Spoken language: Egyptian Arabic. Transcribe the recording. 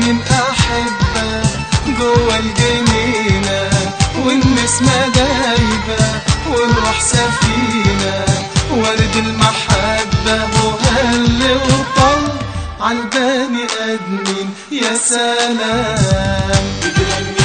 اتنين أحبة جوا الجنينة والنسمة دايبة والروح سفينة ورد المحبة وهل وطل عالبني آدمين يا سلام بتغني